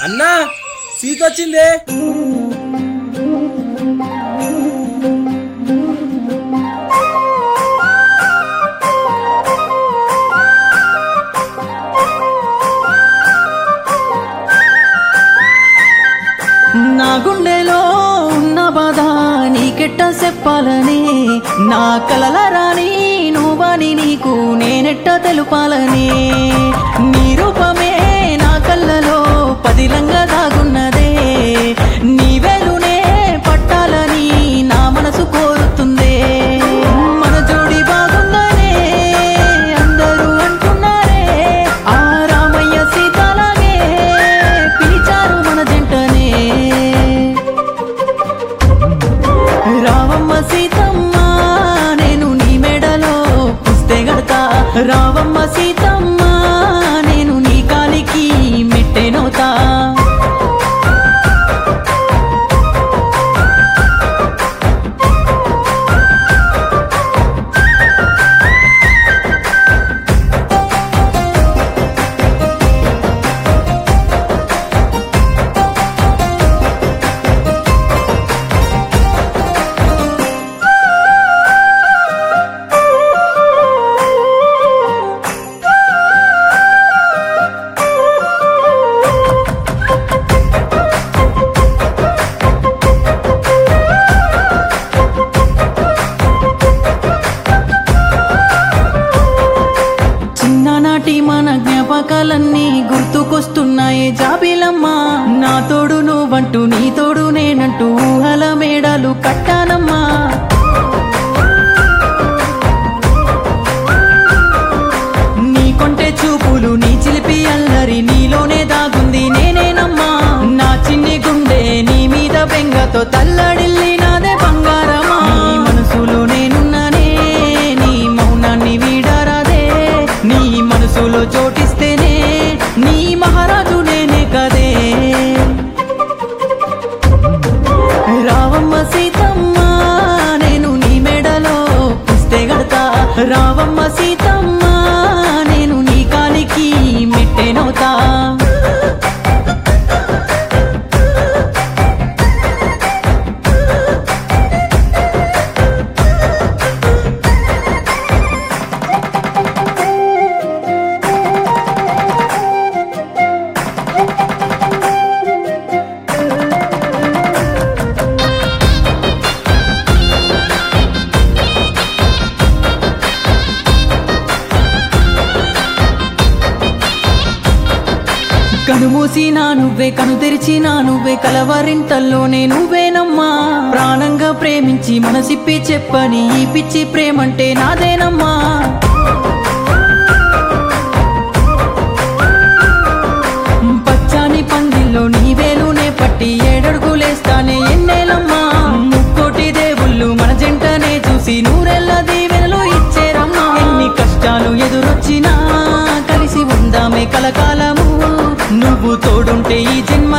అన్నా సీత వచ్చిందే నా గుండెలో ఉన్న బాధ నీకెట్ట చెప్పాలని నా కలల రాని నువ్వని నీకు నేనెట్ట తెలుపాలని నీ రూపమే నా కళ్ళలో పదిలంగా దాగున్నదే నీ వెలునే పట్టాలని నా మనసు కోరుతుందే మన జోడి బాగుందనే అందరూ అంటున్నారే ఆ రామయ్య సీతలాగే పిలిచారు మన జంటనే రావమ్మ సీతమ్మ నేను నీ మెడలో పుస్తే గడతా రావమ్మ సీతమ్మ నేను నీ కాలికి మెట్టెనవుతా చిన్ననాటి మన జ్ఞాపకాలన్నీ గుర్తుకొస్తున్నాయే జాబిలమ్మా నా తోడు నువ్వంటూ నీ తోడు నేనంటూ ఊహల మేడలు కట్టానమ్మా నీ కొంటె చూపులు నీ చిలిపి అల్లరి నీలోనే దాగుంది నేనేనమ్మా నా చిన్ని గుండె నీ మీద బెంగతో తల్లడిల్లి నాదే బంగారమా నీ మనసులో నేనున్నానే నీ మౌనాన్ని వీడరాదే నీ మనసులో చోటిస్తేనే నీ మహారాజు నేనే కదే రావమ్మ సీతమ్మ నేను నీ మెడలో పుస్తే గడతా రావమ్మ సీతమ్మ నేను నీ కాలికి మెట్టెనవుతా కనుమూసినా నువ్వే కను తెరిచినా నువ్వే కలవరింతల్లోనే నువ్వేనమ్మా ప్రాణంగా ప్రేమించి మనసిప్పి చెప్పని ఈ పిచ్చి ప్రేమంటే నాదేనమ్మా పచ్చాని పందిల్లో నీ వేలునే పట్టి ఏడడుగులేస్తానే ఎన్నేలమ్మా ముక్కోటి దేవుళ్ళు మన జంటనే చూసి నూరెళ్ళ దీవెనలు ఇచ్చేరమ్మా ఎన్ని కష్టాలు ఎదురొచ్చినా కలిసి ఉందామే కలకాలము నువ్వు తోడుంటే ఈ జన్మ